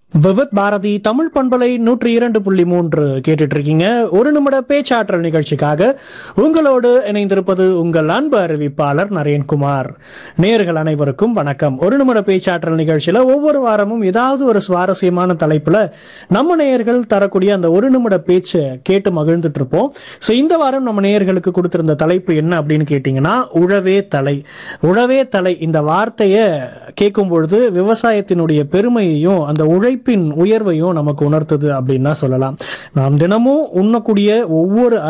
விவத் பாரதி தமிழ் பண்பலை நூற்றி இரண்டு புள்ளி மூன்று கேட்டுட்டு இருக்கீங்க ஒரு நிமிட பேச்சாற்றல் நிகழ்ச்சிக்காக உங்களோடு இணைந்திருப்பது உங்கள் அன்பு அறிவிப்பாளர் நரேன்குமார் நேயர்கள் அனைவருக்கும் வணக்கம் ஒரு நிமிட பேச்சாற்றல் நிகழ்ச்சியில ஒவ்வொரு வாரமும் ஏதாவது ஒரு சுவாரஸ்யமான தலைப்புல நம்ம நேயர்கள் தரக்கூடிய அந்த ஒரு நிமிட பேச்சை கேட்டு மகிழ்ந்துட்டு இருப்போம் ஸோ இந்த வாரம் நம்ம நேயர்களுக்கு கொடுத்திருந்த தலைப்பு என்ன அப்படின்னு கேட்டிங்கன்னா உழவே தலை உழவே தலை இந்த வார்த்தையை கேட்கும் பொழுது விவசாயத்தினுடைய பெருமையையும் அந்த உழைப்பின் உயர்வையும் நமக்கு உணர்த்துது அப்படின்னு தான் சொல்லலாம் நாம் தினமும் உண்ணக்கூடிய ஒவ்வொரு